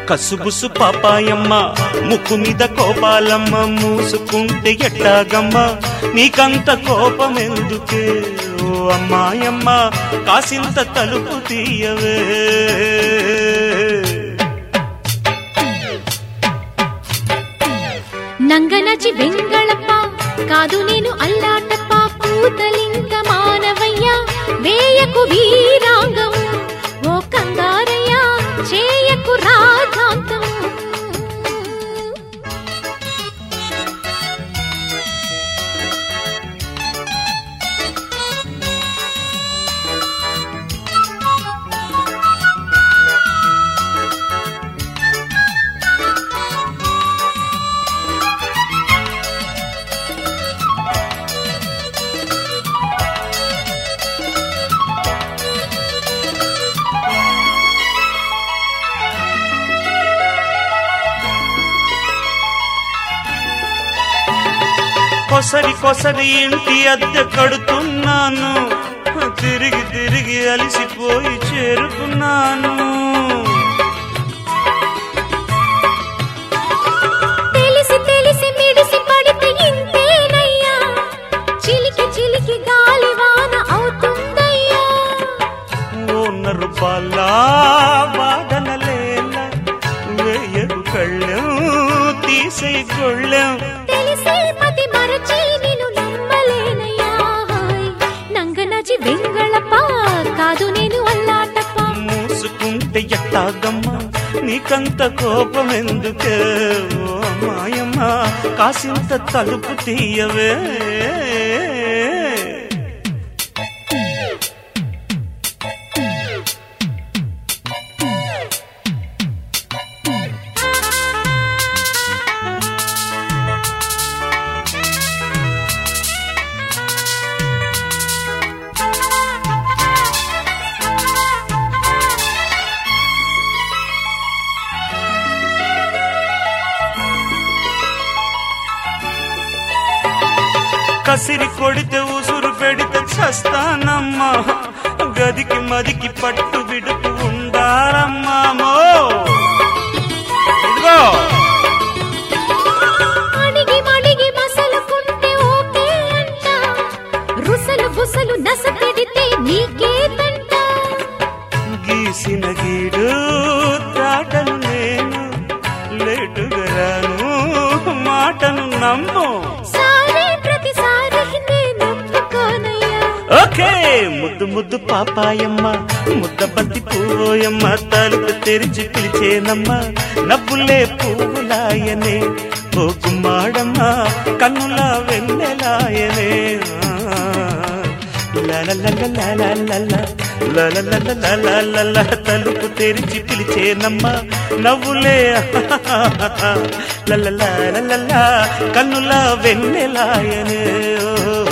కసుబుసు పాపాయమ్మ ముక్కు మీద కోపాలమ్మ మూసుకుంటే ఎట్టాగమ్మ నీకంత కోపం ఎందుకే ఓ అమ్మాయమ్మ కాసింత తలుపు తీయవే నంగనచి వెంగళప్ప కాదు నేను అల్లాటప్ప పూతలింక మానవయ్య వేయకు వీరాంగం ఓ కంగారయ్య చేయకు రాధాంతం కొసరి కొసరి ఇంటి అద్దె కడుతున్నాను తిరిగి తిరిగి అలిసిపోయి చేరుకున్నాను తెలిసి తెలిసి మిడిసి పడితే ఇంతేనయ్యా చిలికి చిలికి గాలి వాన అవుతుందయ్యా ఓనరు బాలా వాదనలేల వేయరు కళ్ళెం తీసే గొళ్ళెం తెలిసే పతి మరచి నిన్ను నమ్మలేనయ్యా హాయ్. నంగనచి వెంగళప్ప కాదు నేను అల్లాటప్ప మూసుకుంటే ఎట్టాగమ్మ నీకంత కోపం ఎందుకే ఓ అమ్మాయమ్మ కాసింత తలుపు తీయవే కసిరి కొడితే ఉసురు పెడితే చస్తానమ్మా గదికి మదికి పట్టు విడుపు ఉండాలమ్మామో ఇదిగో అడిగి మడిగి మసలుకుంటే ఓకే అంట రుసలు బుసలు నస పెడితే నీకే తంట గీసిన గీడు దాటను నేను లేటుగా రాను మాటను నమ్ము సారే ప్రతిసారి నేను ఒప్పుకోనయ్యా ఓకే ముద్దు ముద్దు పాపాయమ్మ ముద్ద బంతి పూయమ్మ తలుపు తెరిచి పిలిచేనమ్మ నవ్వులే పువ్వులాయనే ఓ గుమ్మాడమ్మ కన్నుల వెన్నెలాయనే లలలలలలలల, తలుపు తెరిచి పిలిచేనమ్మ నవ్వులే లలలలలల, కన్నుల వెన్నెలాయనే ఓ